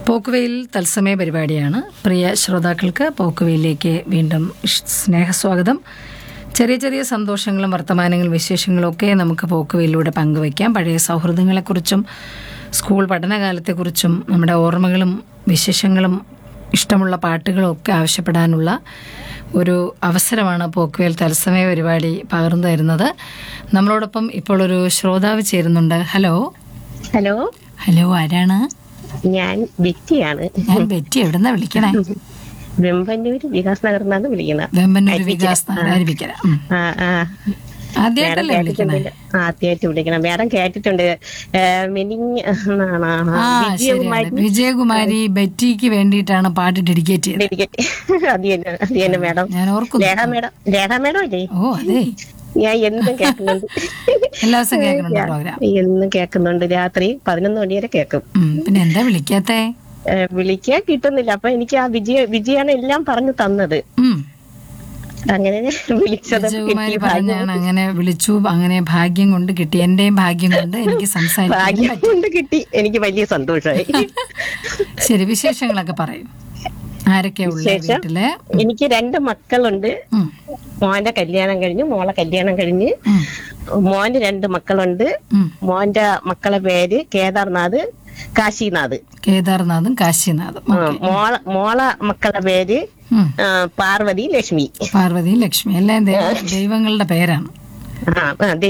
പോക്കുവെയിൽ തത്സമയ പരിപാടിയാണ് പ്രിയ ശ്രോതാക്കൾക്ക് പോക്കുവെയിലേക്ക് വീണ്ടും ഇഷ്- സ്നേഹസ്വാഗതം ചെറിയ ചെറിയ സന്തോഷങ്ങളും വർത്തമാനങ്ങളും വിശേഷങ്ങളും ഒക്കെ നമുക്ക് പോക്കുവെയിലൂടെ പങ്കുവയ്ക്കാം പഴയ സൗഹൃദങ്ങളെക്കുറിച്ചും സ്കൂൾ പഠനകാലത്തെക്കുറിച്ചും നമ്മുടെ ഓർമ്മകളും വിശേഷങ്ങളും ഇഷ്ടമുള്ള പാട്ടുകളും ഒക്കെ ആവശ്യപ്പെടാനുള്ള ഒരു അവസരമാണ് പോക്കുവേൽ തത്സമയ പരിപാടി പകർന്നു തരുന്നത് നമ്മളോടൊപ്പം ഇപ്പോൾ ഒരു ശ്രോതാവ് ചേരുന്നുണ്ട് ഹലോ ഹലോ ഹലോ ആരാണ് ഞാൻ ബിറ്റിയാണ് ഞാൻ ബെറ്റി എവിടുന്നാ വിളിക്കണേ വെമ്പന്നൂര് വികാസ് നഗറിൽ നിന്നാണ് വിളിക്കുന്നത് വെമ്പന്നൂർ വികാസ് നഗർ അരുവിക്കര ഉം. ആ ആ ആദ്യമായിട്ടല്ലേ വിളിക്കണേ കേട്ടിട്ടുണ്ട് ആദ്യമായിട്ട് വിളിക്കണം മേഡം കേട്ടിട്ടുണ്ട് ഏ, മിനിങ് എന്നാണ്. ആ വിജയകുമാരി ശരിയാണ് വിജയകുമാരി ബെറ്റിക്ക് വേണ്ടിയിട്ടാണ് പാട്ട് ഡെഡിക്കേറ്റ് ചെയ്തത് ഡെലിഗേറ്റ് അത് തന്നെ അത് തന്നെ മേഡം ഞാൻ ഓർക്കുന്നു രേഖ മേഡം രേഖ മേഡം അല്ലേ ഓ അതെ ഞാൻ എന്നും കേൾക്കുന്നുണ്ട് എല്ലാ ദിവസം കേൾക്കുന്നുണ്ട് പ്രോഗ്രാം എന്നും കേൾക്കുന്നുണ്ട് രാത്രി പതിനൊന്ന് മണി വരെ കേൾക്കും ഉം, പിന്നെ എന്താ വിളിക്കാത്തേ ഏ, വിളിക്കാൻ കിട്ടുന്നില്ല അപ്പൊ എനിക്ക് ആ വിജയ വിജയാണ് എല്ലാം പറഞ്ഞു തന്നത് ഉം അങ്ങനെ വിളിച്ചത് വിജയകുമാരി കിട്ടി ഭാഗ്യം പറഞ്ഞാണ് അങ്ങനെ വിളിച്ചു അങ്ങനെ ഭാഗ്യം കൊണ്ട് കിട്ടി എന്റെയും ഭാഗ്യം കൊണ്ട് എനിക്ക് സംസാരിക്കാൻ ഭാഗ്യം കൊണ്ട് കിട്ടി എനിക്ക് വലിയ സന്തോഷമായി ശരി വിശേഷങ്ങളൊക്കെ പറയും ആരൊക്കെയാ ഉള്ള വിശേഷം? വീട്ടില് എനിക്ക് രണ്ട് മക്കളുണ്ട് ഉം, മോന്റെ കല്യാണം കഴിഞ്ഞു മോളെ കല്യാണം കഴിഞ്ഞ് ഉം, മോന് രണ്ട് മക്കളുണ്ട് ഉം. മോന്റെ മക്കളെ പേര് കേദാർനാഥ് കാശിനാഥ് കേദാർനാഥും കാശിനാഥും ആ, മോള മോള മക്കളെ പേര് ഉം. ആ, പാർവതി ലക്ഷ്മി പാർവതി ലക്ഷ്മി എല്ലാം ദൈവ- ദൈവങ്ങളുടെ പേരാണ് ആ ആ,